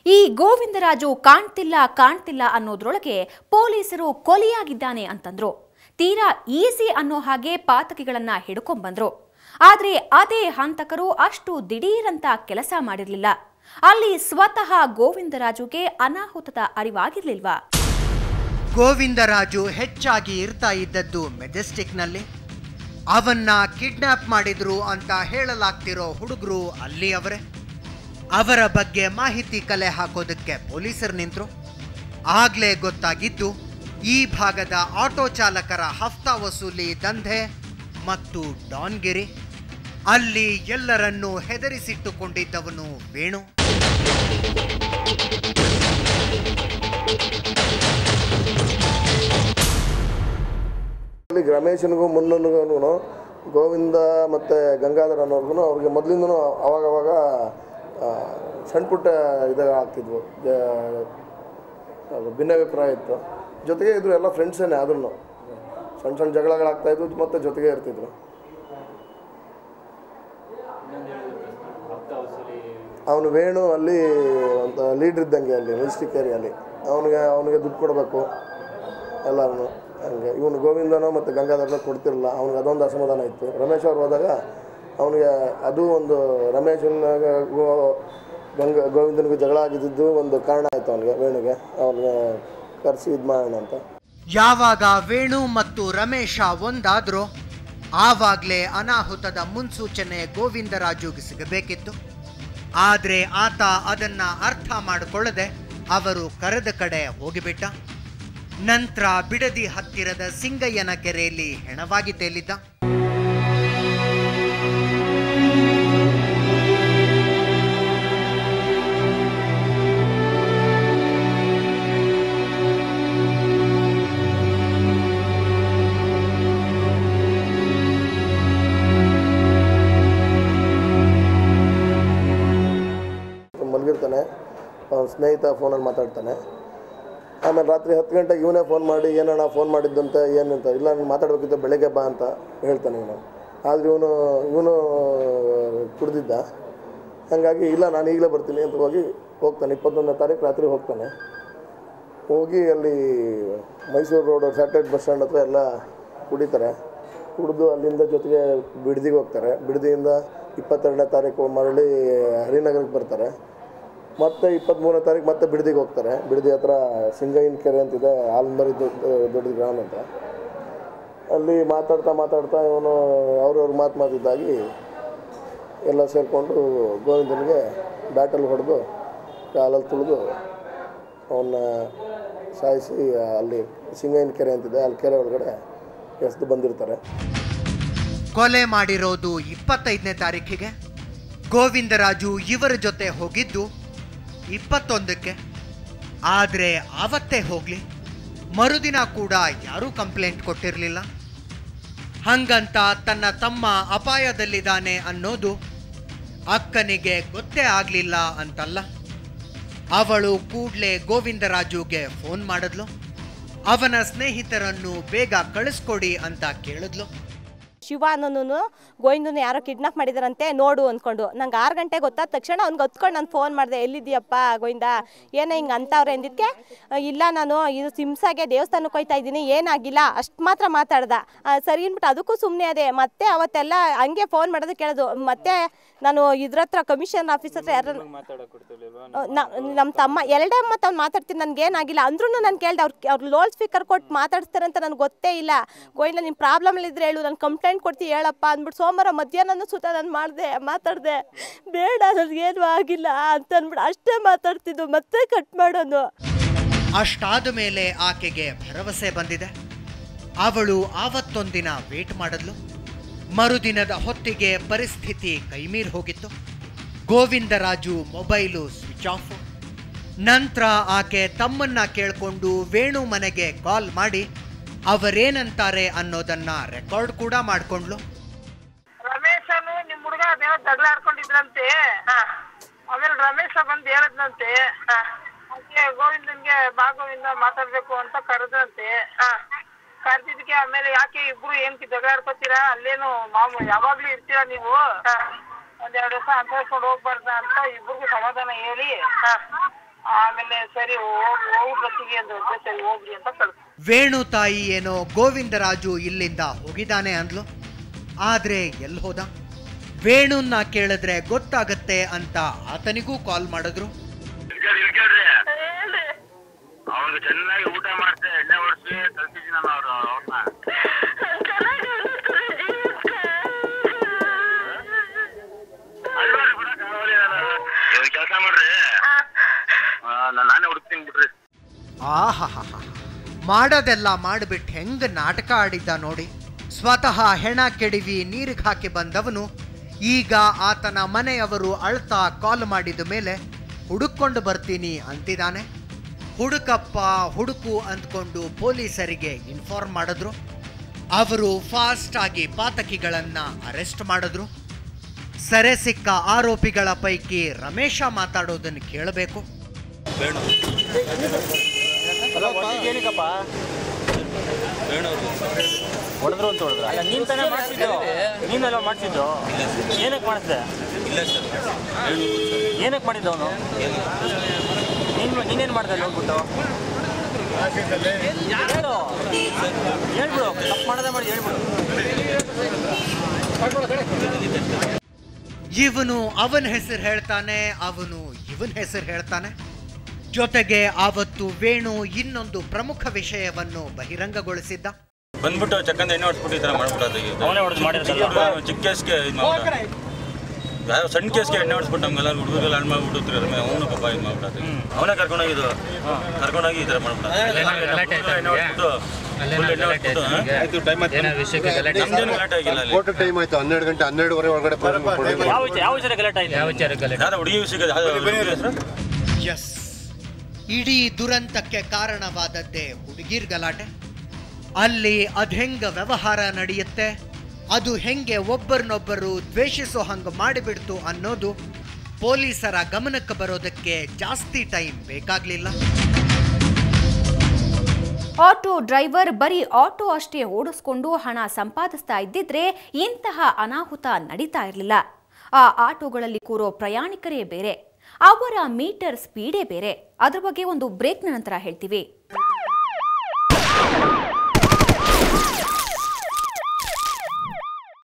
ಈ ಗೋವಿಂದರಾಜು ಕಾಣ್ತಿಲ್ಲ ಕಾಣ್ತಿಲ್ಲ ಅನ್ನೋದ್ರೊಳಗೆ ಪೊಲೀಸರು ಕೊಲೆಯಾಗಿದ್ದಾನೆ ಅಂತಂದ್ರು ತೀರಾ ಈಸಿ ಅನ್ನೋ ಹಾಗೆ ಪಾತಕಿಗಳನ್ನ ಹಿಡ್ಕೊಂಡ್ಬಂದ್ರು ಆದ್ರೆ ಅದೇ ಹಂತಕರು ಅಷ್ಟು ದಿಢೀರಂತ ಕೆಲಸ ಮಾಡಿರ್ಲಿಲ್ಲ ಅಲ್ಲಿ ಸ್ವತಃ ಗೋವಿಂದರಾಜುಗೆ ಅನಾಹುತದ ಅರಿವಾಗಿರ್ಲಿಲ್ವಾ ಗೋವಿಂದರಾಜು ಹೆಚ್ಚಾಗಿ ಇರ್ತಾ ಇದ್ದದ್ದು ಮೆಜೆಸ್ಟಿಕ್ನಲ್ಲಿ ಅವನ್ನ ಕಿಡ್ನಾಪ್ ಮಾಡಿದ್ರು ಅಂತ ಹೇಳಲಾಗ್ತಿರೋ ಹುಡುಗರು ಅಲ್ಲಿ ಅವರೇ ಅವರ ಬಗ್ಗೆ ಮಾಹಿತಿ ಕಲೆ ಹಾಕೋದಕ್ಕೆ ಪೊಲೀಸರು ನಿಂತರು ಆಗ್ಲೇ ಗೊತ್ತಾಗಿದ್ದು ಈ ಭಾಗದ ಆಟೋ ಚಾಲಕರ ಹಫ್ತಾ ವಸೂಲಿ ದಂಧೆ ಮತ್ತು ಡಾನ್ಗಿರಿ ಅಲ್ಲಿ ಎಲ್ಲರನ್ನೂ ಹೆದರಿಸಿಟ್ಟುಕೊಂಡಿದ್ದವನು ವೇಣು ಅಲ್ಲಿ ರಮೇಶನಿಗೂ ಮುನ್ನನಿಗೂ ಗೋವಿಂದ ಮತ್ತು ಗಂಗಾಧರ ಅನ್ನೋರ್ಗು ಅವ್ರಿಗೆ ಮೊದಲಿಂದನೂ ಅವಾಗ ಅವಾಗ ಆ, ಸಣ್ಣ ಪುಟ್ಟ ಇದಾಗ ಆಗ್ತಿದ್ವು ಜ- ಅದು ಭಿನ್ನಾಭಿಪ್ರಾಯ ಇತ್ತು ಜೊತೆಗೆ ಇದ್ರು ಎಲ್ಲ ಫ್ರೆಂಡ್ಸೇನೆ ಆದ್ರೂ ಸಣ್ಣ ಸಣ್ಣ ಜಗಳಗಳಾಗ್ತಾಯಿದ್ವು ಮತ್ತು ಜೊತೆಗೆ ಇರ್ತಿದ್ರು ಅವನು ವೇಣು ಅಲ್ಲಿ ಒಂದು ಲೀಡ್ರ್ ಇದ್ದಂಗೆ ಅಲ್ಲಿ ಮೆಜೆಸ್ಟಿಕ್ ಏರಿಯಲ್ಲಿ ಅವನಿಗೆ ಅವನಿಗೆ ದುಡ್ಡು ಕೊಡಬೇಕು ಎಲ್ಲರೂ ಹಂಗೆ ಇವನು ಗೋವಿಂದನೋ ಮತ್ತು ಗಂಗಾಧರನೋ ಕೊಡ್ತಿರಲಿಲ್ಲ ಅವ್ನಿಗೆ ಅದೊಂದು ಅಸಮಾಧಾನ ಇತ್ತು ರಮೇಶ್ ಅವ್ರು ಹೋದಾಗ ಅವನಿಗೆ ಅದು ಒಂದು ರಮೇಶನ ಗಂಗ ಗೋವಿಂದನಿಗೂ ಜಗಳ ಆಗಿದ್ದು ಒಂದು ಕಾರಣ ಆಯಿತು ಅವನಿಗೆ ವೇಣುಗೆ ಅವನಿಗೆ ಕರೆಸಿ ಇದು ಮಾಡೋಣ ಅಂತ ಯಾವಾಗ ವೇಣು ಮತ್ತು ರಮೇಶ ಒಂದಾದ್ರೋ ಆವಾಗ್ಲೇ ಅನಾಹುತದ ಮುನ್ಸೂಚನೆ ಗೋವಿಂದರಾಜುಗೆ ಸಿಗಬೇಕಿತ್ತು ಆದ್ರೆ ಆತ ಅದನ್ನ ಅರ್ಥ ಮಾಡಿಕೊಳ್ಳದೆ ಅವರು ಕರೆದ ಕಡೆ ಹೋಗಿಬಿಟ್ಟ ನಂತರ ಬಿಡದಿ ಹತ್ತಿರದ ಸಿಂಗಯ್ಯನ ಕೆರೆಯಲ್ಲಿ ಹೆಣವಾಗಿ ತೇಲಿದ್ದ ಮಲಗಿರ್ತಾನೆ ಅವನ ಸ್ನೇಹಿತ ಫೋನಲ್ಲಿ ಮಾತಾಡ್ತಾನೆ ಆಮೇಲೆ ರಾತ್ರಿ ಹತ್ತು ಗಂಟೆಗೆ ಇವನೇ ಫೋನ್ ಮಾಡಿ ಏನಣ್ಣ ಫೋನ್ ಮಾಡಿದ್ದಂತೆ ಏನಂತ ಇಲ್ಲ ನಾನು ಮಾತಾಡಬೇಕಿತ್ತು ಬೆಳಗ್ಗೆ ಬಾ ಅಂತ ಹೇಳ್ತಾನೆ ಇವನು ಆದರೆ ಇವನು ಇವನು ಕುಡ್ದಿದ್ದ ಹಾಗಾಗಿ ಇಲ್ಲ ನಾನು ಈಗಲೇ ಬರ್ತೀನಿ ಅಂತ ಹೋಗಿ ಹೋಗ್ತಾನೆ ಇಪ್ಪತ್ತೊಂದನೇ ತಾರೀಕು ರಾತ್ರಿ ಹೋಗ್ತಾನೆ ಹೋಗಿ ಅಲ್ಲಿ Mysuru road satellite bus stand ಹತ್ರ ಎಲ್ಲ ಕುಡಿತಾರೆ ಕುಡಿದು ಅಲ್ಲಿಂದ ಜೊತೆಗೆ ಬಿಡದಿಗೆ ಹೋಗ್ತಾರೆ ಬಿಡದಿಯಿಂದ ಇಪ್ಪತ್ತೆರಡನೇ ತಾರೀಕು ಮರಳಿ ಹರಿನಗರಕ್ಕೆ ಬರ್ತಾರೆ ಮತ್ತೆ ಇಪ್ಪತ್ತ್ಮೂರನೇ ತಾರೀಕು ಮತ್ತೆ ಬಿಡದಿಗೆ ಹೋಗ್ತಾರೆ ಬಿಡದಿ ಹತ್ರ ಸಿಂಗೈನ್ ಕೆರೆ ಅಂತಿದೆ ಆಲ್ಮರಿ ದೊಡ್ಡ ದೊಡ್ಡ ಗ್ರಾಮ ಅಂತ ಅಲ್ಲಿ ಮಾತಾಡ್ತಾ ಮಾತಾಡ್ತಾ ಇವನು ಅವ್ರವ್ರ ಮಾತು ಮಾತಿದ್ದಾಗಿ ಎಲ್ಲ ಸೇರಿಕೊಂಡು ಗೋವಿಂದನಿಗೆ ಬ್ಯಾಟಲ್ಲಿ ಹೊಡೆದು ಕಾಲಲ್ಲಿ ತುಳಿದು ಅವನ್ನ ಸಾಯಿಸಿ ಅಲ್ಲಿ ಸಿಂಗೈನ್ ಕೆರೆ ಅಂತಿದೆ ಅಲ್ಲಿ ಕೆರೆ ಒಳಗಡೆ ಎಸ್ದು ಬಂದಿರ್ತಾರೆ ಕೊಲೆ ಮಾಡಿರೋದು ಇಪ್ಪತ್ತೈದನೇ ತಾರೀಕಿಗೆ ಗೋವಿಂದರಾಜು ಇವರ ಜೊತೆ ಹೋಗಿದ್ದು ಇಪ್ಪತ್ತೊಂದಕ್ಕೆ ಆದರೆ ಆವತ್ತೇ ಹೋಗ್ಲಿ ಮರುದಿನ ಕೂಡ ಯಾರೂ ಕಂಪ್ಲೇಂಟ್ ಕೊಟ್ಟಿರಲಿಲ್ಲ ಹಂಗಂತ ತನ್ನ ತಮ್ಮ ಅಪಾಯದಲ್ಲಿದ್ದಾನೆ ಅನ್ನೋದು ಅಕ್ಕನಿಗೆ ಗೊತ್ತೇ ಆಗಲಿಲ್ಲ ಅಂತಲ್ಲ ಅವಳು ಕೂಡ್ಲೆ ಗೋವಿಂದರಾಜುಗೆ ಫೋನ್ ಮಾಡಿದ್ಲು ಅವನ ಸ್ನೇಹಿತರನ್ನು ಬೇಗ ಕಳಿಸ್ಕೊಡಿ ಅಂತ ಕೇಳಿದ್ಲು ಶಿವ ಅನ್ನೋನು ಗೋವಿಂದನ ಯಾರೋ ಕಿಡ್ನಾಪ್ ಮಾಡಿದಾರಂತೆ ನೋಡು ಅಂದ್ಕೊಂಡು ನಂಗೆ ಆರು ಗಂಟೆ ಗೊತ್ತಾದ ತಕ್ಷಣ ಅವ್ನಿಗೆ ಹೊತ್ಕೊಂಡು ನಾನು ಫೋನ್ ಮಾಡಿದೆ ಎಲ್ಲಿದ್ದೀಯಪ್ಪ ಗೋವಿಂದ ಏನೋ ಹಿಂಗೆ ಅಂತವ್ರೆ ಅಂದಿದ್ದಕ್ಕೆ ಇಲ್ಲ ನಾನು ಇದು ಸಿಮ್ಸಾಗೆ ದೇವಸ್ಥಾನಕ್ಕೆ ಹೋಯ್ತಾ ಇದ್ದೀನಿ ಏನಾಗಿಲ್ಲ ಅಷ್ಟು ಮಾತ್ರ ಮಾತಾಡ್ದ ಆ, ಸರಿ ಅಂದ್ಬಿಟ್ಟು ಅದಕ್ಕೂ ಸುಮ್ಮನೆ ಅದೇ ಮತ್ತೆ ಅವತ್ತೆಲ್ಲ ಹಂಗೆ ಫೋನ್ ಮಾಡೋದು ಕೇಳೋದು ಮತ್ತೆ ನಾನು ಇದ್ರ ಹತ್ರ ಕಮಿಷನ್ ಆಫೀಸ್ ಹತ್ರ ಯಾರು ನಮ್ಮ ತಮ್ಮ ಎರಡೇ ಮತ್ತೆ ಅವ್ನು ಮಾತಾಡ್ತೀನಿ ನನಗೆ ಏನಾಗಿಲ್ಲ ಅಂದ್ರೂ ನಾನು ಕೇಳ್ದೆ ಅವ್ರು ಅವ್ರು ಲೋಲ್ ಸ್ಪೀಕರ್ ಕೊಟ್ಟು ಮಾತಾಡ್ತಾರೆ ಅಂತ ನನಗೆ ಗೊತ್ತೇ ಇಲ್ಲ ಗೋವಿಂದ ನಿಮ್ಮ ಪ್ರಾಬ್ಲಮ್ ಇದ್ರೆ ಹೇಳು ನಾನು ಕಂಪ್ಲೇಂಟ್ ಕೊಡ್ತೀನಿ ಹೇಳಪ್ಪ ಅಂದ್ಬಿಟ್ಟು ಸೋಮವಾರ ಮಧ್ಯಾಹ್ನ ಸುತ್ತ ನಾನು ಮಾಡಿದೆ ಮಾತಾಡಿದೆ ಬೇಡ ನನಗೇನು ಆಗಿಲ್ಲ ಅಂತ ಅಂದ್ಬಿಟ್ಟು ಅಷ್ಟೇ ಮಾತಾಡ್ತಿದ್ದು ಮತ್ತೆ ಕಟ್ ಮಾಡೋನು ಅಷ್ಟಾದ ಮೇಲೆ ಆಕೆಗೆ ಭರವಸೆ ಬಂದಿದೆ ಅವಳು ಆವತ್ತೊಂದಿನ ವೇಟ್ ಮಾಡಿದ್ಲು ಮರುದಿನದ ಹೊತ್ತಿಗೆ ಪರಿಸ್ಥಿತಿ ಕೈಮೀರ್ ಹೋಗಿತ್ತು ಗೋವಿಂದರಾಜು ಮೊಬೈಲು ಸ್ವಿಚ್ ಆಫ್ ನಂತರ ಆಕೆ ತಮ್ಮನ್ನ ಕೇಳ್ಕೊಂಡು ವೇಣು ಮನೆಗೆ ಕಾಲ್ ಮಾಡಿ ಅವರೇನಂತಾರೆ ಅನ್ನೋದನ್ನ ರೆಕಾರ್ಡ್ ಕೂಡ ಮಾಡ್ಕೊಂಡ್ಲು ರಮೇಶನು ನಿಮ್ ಹುಡುಗ ಅದೇನೋ ಜಗಳ ಆಡ್ಕೊಂಡಿದ್ರಂತೆ ಆಮೇಲೆ ರಮೇಶ ಬಂದ್ ಹೇಳದ್ನಂತೆ ಅದಕ್ಕೆ ಗೋವಿಂದನ್ಗೆ ಬಾ ಗೋವಿಂದ ಮಾತಾಡ್ಬೇಕು ಅಂತ ಕರೆದಂತೆ ಕರ್ದಿದ್ಕೆ ಆಮೇಲೆ ಯಾಕೆ ಇಬ್ರು ಏನ್ ಜಗಳ ಆಡ್ಕೊತೀರಾ ಅಲ್ಲೇನು ಮಾಮೂ ಯಾವಾಗ್ಲೂ ಇರ್ತೀರಾ ನೀವು ಒಂದೆರಡು ದಿವಸ ಅನ್ಭವಿಸ್ಕೊಂಡು ಹೋಗ್ಬಾರ್ದ ಅಂತ ಇಬ್ರಿಗೂ ಸಮಾಧಾನ ಹೇಳಿ ಆಮೇಲೆ ಸರಿ ಹೋಗ್ ಹೋಗ್ ಬಸ್ಸಿಗೆ ಅಂದ್ರಂತೆ ಸರಿ ಹೋಗ್ರಿ ಅಂತ ಕಳ್ಸಿ ವೇಣು ತಾಯಿ ಏನೋ ಗೋವಿಂದರಾಜು ಇಲ್ಲಿಂದ ಹೋಗಿದ್ದಾನೆ ಅಂದ್ಲು ಆದ್ರೆ ಎಲ್ಲಿ ಹೋದ ವೇಣುನ್ನ ಕೇಳಿದ್ರೆ ಗೊತ್ತಾಗತ್ತೆ ಅಂತ ಆತನಿಗೂ ಕಾಲ್ ಮಾಡಿದ್ರು ಅವ್ರಿಗೆ ಚೆನ್ನಾಗಿ ಊಟ ಮಾಡ್ತೆ ಎಣ್ಣೆ ಹೊಡ್ಸಿ ಕಲ್ಸಿದ್ದೀನಿ ನಾನು ಅವ್ರು ಅವ್ರನ್ನ ಅಲ್ವಾರಿ ಬಿಡಕ್ ಆಗಲ್ಲ ಇವಾಗ ಕೆಲಸ ಮಾಡ್ರಿ ಆ, ನಾನ್ ನಾನೇ ಹುಡುಕ್ತೀನಿ ಬಿಡ್ರಿ ಆಹಾಹಾ ಮಾಡೋದೆಲ್ಲ ಮಾಡಿಬಿಟ್ಟು ಹೆಂಗ್ ನಾಟಕ ಆಡಿದ್ದ ನೋಡಿ ಸ್ವತಃ ಹೆಣ ಕೆಡವಿ ನೀರಿಗೆ ಹಾಕಿ ಬಂದವನು ಈಗ ಆತನ ಮನೆಯವರು ಅಳ್ತಾ ಕಾಲ್ ಮಾಡಿದ ಮೇಲೆ ಹುಡುಕೊಂಡು ಬರ್ತೀನಿ ಅಂತಿದ್ದಾನೆ ಹುಡುಕಪ್ಪ ಹುಡುಕು ಅಂದ್ಕೊಂಡು ಪೊಲೀಸರಿಗೆ ಇನ್ಫಾರ್ಮ್ ಮಾಡಿದ್ರು ಅವರು ಫಾಸ್ಟ್ ಆಗಿ ಪಾತಕಿಗಳನ್ನ ಅರೆಸ್ಟ್ ಮಾಡಿದ್ರು ಸೆರೆ ಸಿಕ್ಕ ಆರೋಪಿಗಳ ಪೈಕಿ ರಮೇಶ ಮಾತಾಡೋದನ್ನು ಕೇಳಬೇಕು ಹೊಡೆದ್ರು ಅಂತ ಹೊಡೆದ್ರ ಅಲ್ಲ ನೀನ್ ತಾನೇ ಮಾಡ್ಸಿದ್ದು ನೀನೆಲ್ಲ ಮಾಡ್ಸಿದ್ದು ಏನಕ್ಕೆ ಮಾಡಿಸ್ದೆ ಏನಕ್ಕೆ ಮಾಡಿದ್ದು ಅವನು ನೀನ್ ನೀನೇನು ಮಾಡ್ದೆ ಅಲ್ಲಿ ಹೋಗ್ಬಿಟ್ಟು ಹೇಳು ಹೇಳ್ಬಿಡು ತಪ್ಪು ಮಾಡದೆ ಮಾಡಿ ಹೇಳ್ಬಿಡು ಇವನು ಅವನ ಹೆಸರು ಹೇಳ್ತಾನೆ ಅವನು ಇವನ ಹೆಸರು ಹೇಳ್ತಾನೆ ಜೊತೆಗೆ ಆವತ್ತು ವೇಣು ಇನ್ನೊಂದು ಪ್ರಮುಖ ವಿಷಯವನ್ನು ಬಹಿರಂಗಗೊಳಿಸಿದ್ದ ಬಂದ್ಬಿಟ್ಟು ಚಕ್ಕಂದ ಎಣ್ಣೆ ಹೊಡ್ಸ್ಬಿಟ್ಟು ಈ ಥರ ಮಾಡ್ಬಿಡೋದು ಅವನೇ ಹೊಡೆದು ಮಾಡಿರೋದಲ್ಲ ಚಿಕ್ಕ ಕೇಸ್ಗೆ ಇದು ಮಾಡ್ಬಿಡ ಯಾವ ಸಣ್ಣ ಕೇಸ್ಗೆ ಎಣ್ಣೆ ಹೊಡ್ಸ್ಬಿಟ್ಟು ನಮ್ಗೆಲ್ಲ ಹುಡುಗರೆಲ್ಲ ಹಣ್ಣು ಮಾಡ್ಬಿಟ್ಟು ಅವನು ಪಾಪ ಇದು ಮಾಡ್ಬಿಡೋದು ಅವನೇ ಕರ್ಕೊಂಡೋಗಿದ್ದು ಕರ್ಕೊಂಡೋಗಿ ಈ ಥರ ಮಾಡ್ಬಿಡೋದು ಎಣ್ಣೆ ಹೊಡ್ಸ್ಬಿಟ್ಟು full ಎಣ್ಣೆ ಹೊಡ್ಸ್ಬಿಟ್ಟು ನಮ್ದೇನು ಗಲಾಟೆ ಆಗಿಲ್ಲ ಅಲ್ಲಿ ಕೋರ್ಟ್ ಟೈಮ್ ಆಯ್ತು ಹನ್ನೆರಡು ಗಂಟೆ ಹನ್ನೆರಡುವರೆ ಒಳಗಡೆ ಫೋನ್ ಕೊಡಿ ಯಾವ ವಿಚಾರ ಯಾವ ವಿಚಾರ ಗಲಾಟೆ ಆಯ್ತು ಯಾವ್ದೋ ಹುಡುಗಿ ವಿಷಯಕ್ಕೆ ಯಾವ್ದೋ ಹುಡುಗಿ ಹೆಸರು ಎಸ್ ಇಡೀ ದುರಂತಕ್ಕೆ ಕಾರಣವಾದದ್ದೇ ಹುಡುಗಿರ್ ಗಲಾಟೆ ಅಲ್ಲಿ ಅದೆಂಗ ವ್ಯವಹಾರ ನಡೆಯುತ್ತೆ ಅದು ಹೆಂಗೆ ಒಬ್ಬರನ್ನೊಬ್ಬರು ದ್ವೇಷಿಸೋ ಹಂಗೆ ಮಾಡಿಬಿಡ್ತು ಅನ್ನೋದು ಪೊಲೀಸರ ಗಮನಕ್ಕೆ ಬರೋದಕ್ಕೆ ಜಾಸ್ತಿ ಟೈಮ್ ಬೇಕಾಗ್ಲಿಲ್ಲ ಆಟೋ ಡ್ರೈವರ್ ಬರೀ ಆಟೋ ಅಷ್ಟೇ ಓಡಿಸ್ಕೊಂಡು ಹಣ ಸಂಪಾದಿಸ್ತಾ ಇದ್ದಿದ್ರೆ ಇಂತಹ ಅನಾಹುತ ನಡೀತಾ ಇರಲಿಲ್ಲ ಆ ಆಟೋಗಳಲ್ಲಿ ಕೂರೋ ಪ್ರಯಾಣಿಕರೇ ಬೇರೆ ಅವರ ಮೀಟರ್ ಸ್ಪೀಡೇ ಬೇರೆ ಅದ್ರ ಬಗ್ಗೆ ಒಂದು ಬ್ರೇಕ್ನ ನಂತರ ಹೇಳ್ತೀವಿ